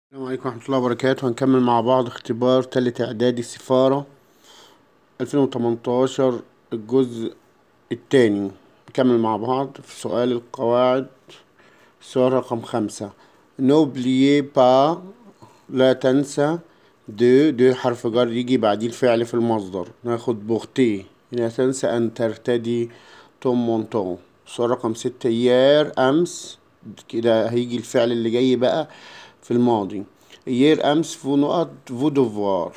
السلام عليكم ورحمة الله وبركاته هنكمل مع بعض اختبار تالت إعدادي السفارة ألفين وتمنتاشر الجزء التاني نكمل مع بعض في سؤال القواعد سؤال رقم خمسة نوبليي با لا تنسى دو دو حرف جر يجي بعديه الفعل في المصدر ناخد بوغتي لا تنسى أن ترتدي توم مونتون سؤال رقم ستة يير أمس كده هيجي الفعل اللي جاي بقى في الماضي يير أمس فو نقط فو دوفوار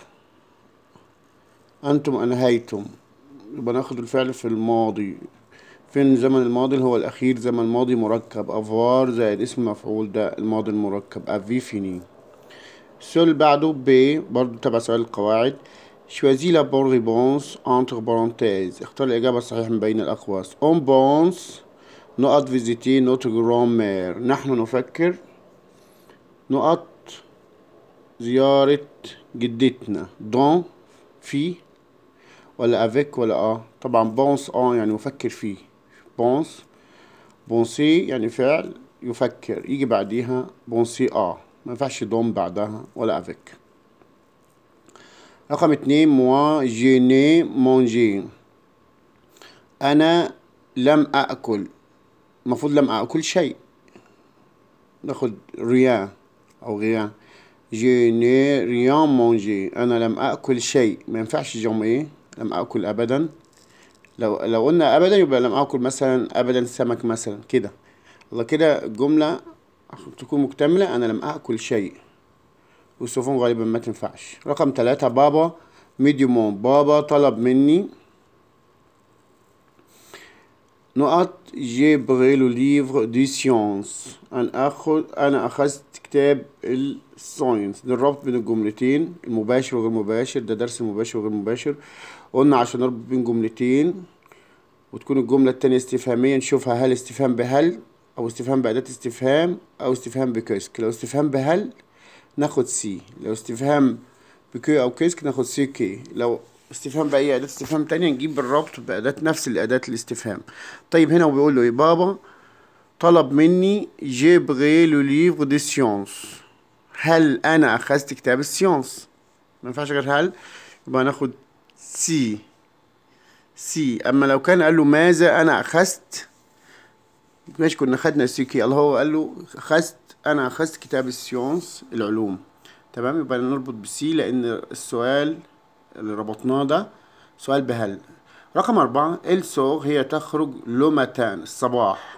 أنتم أنهيتم يبقى ناخد الفعل في الماضي فين زمن الماضي اللي هو الأخير زمن ماضي مركب أفوار زائد اسم مفعول ده الماضي المركب أفي فيني السؤال اللي بعده ب برضه تبع سؤال القواعد choisis la bonne réponse entre parenthèses اختار الإجابة الصحيحة من بين الأقواس on pense نقط visiter notre grand-mère نحن نفكر نقط زيارة جدتنا دون في ولا افيك ولا اه طبعا بونس اه يعني يفكر فيه بونس بونسي يعني فعل يفكر يجي بعديها بونسي اه ما ينفعش دون بعدها ولا افيك رقم اتنين موا جيني مونجي انا لم اكل المفروض لم اكل شيء ناخد ريان او غيان je n'ai rien mangé أنا لم أكل شيء ما ينفعش جمع إيه لم أكل أبدا لو لو قلنا أبدا يبقى لم أكل مثلا أبدا سمك مثلا كده الله كده جملة تكون مكتملة أنا لم أكل شيء والسفون غالبا ما تنفعش رقم ثلاثة بابا ميديومون بابا طلب مني نقط جي بغي لو ليفر دي سيونس أنا أخذ أنا أخذت كتاب الساينس ده الربط بين الجملتين المباشر وغير المباشر ده درس المباشر وغير المباشر قلنا عشان نربط بين جملتين وتكون الجملة التانية استفهامية نشوفها هل استفهام بهل أو استفهام بأداة استفهام أو استفهام بكيسك لو استفهام بهل ناخد سي لو استفهام بكي أو كيسك ناخد سي كي لو استفهام بأي أداة استفهام تانية نجيب الربط بأداة نفس الأداة الاستفهام طيب هنا وبيقول له إيه بابا طلب مني جي بغي لو ليفر دي سيونس هل أنا أخذت كتاب السيونس ما ينفعش غير هل يبقى ناخد سي سي أما لو كان قال له ماذا أنا أخذت ماشي كنا خدنا سي كي الله هو قال له أخذت أنا أخذت كتاب السيونس العلوم تمام يبقى نربط بسي لأن السؤال اللي ربطناه ده سؤال بهل رقم أربعة السوغ هي تخرج لومتان الصباح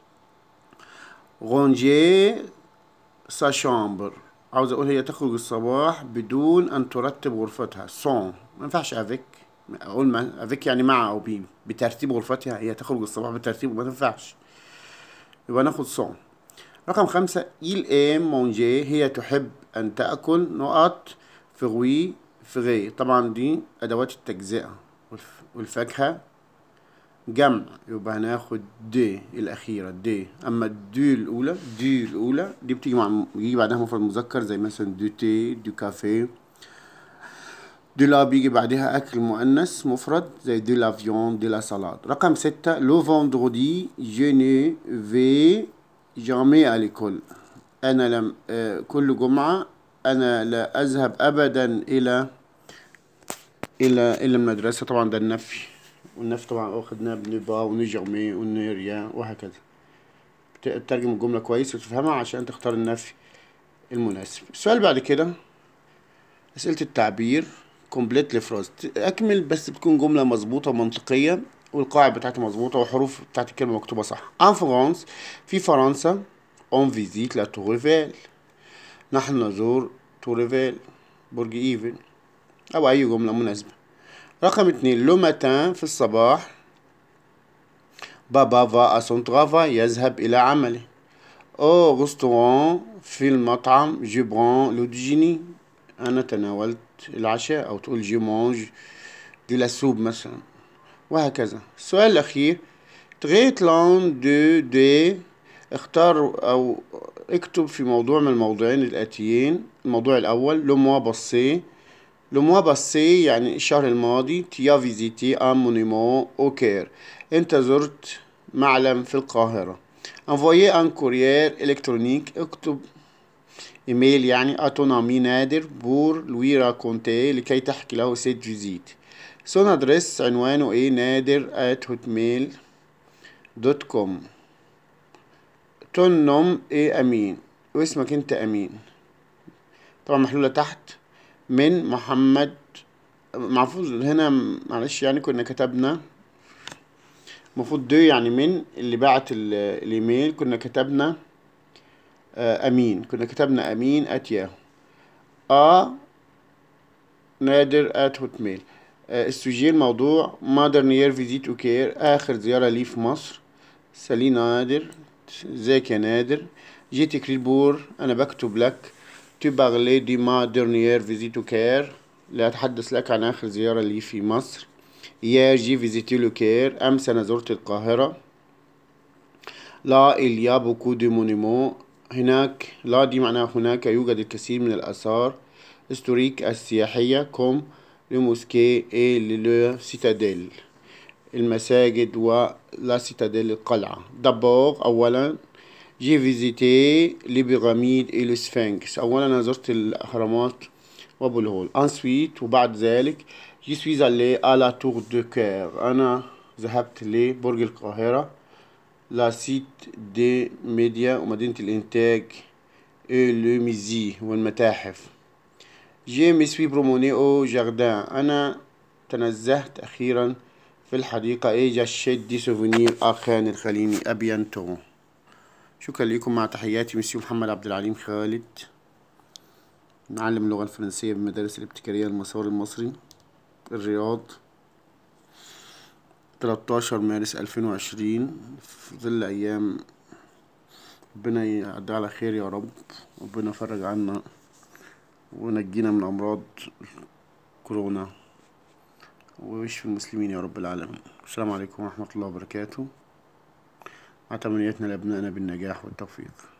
غونجي سا شامبر عاوز اقول هي تخرج الصباح بدون ان ترتب غرفتها سون ما ينفعش افيك اقول ما افيك يعني مع او بي بترتيب غرفتها هي تخرج الصباح بترتيب ما تنفعش يبقى ناخد سون رقم خمسة il aime manger هي تحب أن تأكل نقط فغوي فغي طبعا دي أدوات التجزئة والفاكهة جمع يبقى هناخد دي الأخيرة دي أما الدي الأولى دي الأولى دي بتيجي مع بيجي بعدها مفرد مذكر زي مثلا دو تي دو كافيه دي لا بيجي بعدها أكل مؤنث مفرد زي دي لافيون دي لا سالاد رقم ستة لو فوندردي جو ني في جامي أليكول أنا لم آه كل جمعة أنا لا أذهب أبدا إلى إلى إلى المدرسة طبعا ده النفي والنفي طبعا أخدناه بنبا ونجرمي ونيريا وهكذا تترجم الجملة كويس وتفهمها عشان تختار النفي المناسب السؤال بعد كده أسئلة التعبير كومبليت لفراز أكمل بس بتكون جملة مظبوطة ومنطقية والقواعد بتاعتها مظبوطة والحروف بتاعت الكلمة مكتوبة صح ان فرانس في فرنسا اون فيزيت لا تور ايفيل نحن نزور تور ايفيل برج ايفل أو أي جملة مناسبة رقم اتنين لو ماتان في الصباح بابا فا أسون ترافا يذهب إلى عمله أو رستوران في المطعم جبران لو ديجيني أنا تناولت العشاء أو تقول جي مونج دي لاسوب مثلا وهكذا السؤال الأخير تغيت لان دو دي اختار أو اكتب في موضوع من الموضوعين الآتيين الموضوع الأول لو موا بصي لو موا باسي يعني الشهر الماضي تيا فيزيتي ان مونيمون او كير انت زرت معلم في القاهرة انفويي ان كورير الكترونيك اكتب إيميل يعني أتونامي نادر بور لوي راكونتي لكي تحكي له سيد جيزيت سون أدريس عنوانه إيه نادر at hotmail دوت كوم تنم إيه أمين واسمك أنت أمين طبعا محلولة تحت من محمد المفروض هنا معلش يعني كنا كتبنا المفروض دو يعني من اللي بعت الايميل كنا كتبنا آه امين كنا كتبنا امين ات ياهو ا نادر ات هوت ميل آه السجين موضوع مادر نير فيزيت اوكير اخر زيارة لي في مصر سالي نادر ازيك يا نادر جيت كريبور انا بكتب لك تبغلي دي ما ديرنيير فيزيتو كير لا أتحدث لك عن آخر زيارة لي في مصر يا جي فيزيتي لو كير أمس أنا زرت القاهرة لا إليا بوكو دي مونيمو هناك لا دي معناها هناك يوجد الكثير من الآثار هستوريك السياحية كوم لموسكي إي لو سيتاديل المساجد ولا سيتاديل القلعة دبور أولا جي فيزيتي لي بيراميد إي السفنكس أولا أنا زرت الأهرامات وأبو الهول انسويت وبعد ذلك جي سويز allé à la tour de Caire أنا ذهبت لبرج القاهرة لا سيت دي ميديا ومدينة الإنتاج إي لو ميزي والمتاحف جي مي سوي بروموني أو جاردان أنا تنزهت أخيرا في الحديقة إي جاشيت دي سوفونير آخان الخليني أبيانتو شكرا لكم مع تحياتي مسيو محمد عبد العليم خالد معلم اللغة الفرنسية بالمدارس الابتكارية المسار المصري الرياض 13 مارس 2020 في ظل أيام ربنا يعدي على خير يا رب ربنا يفرج عنا ونجينا من أمراض كورونا ويشفي المسلمين يا رب العالمين السلام عليكم ورحمة الله وبركاته مع تمنياتنا لأبنائنا بالنجاح والتوفيق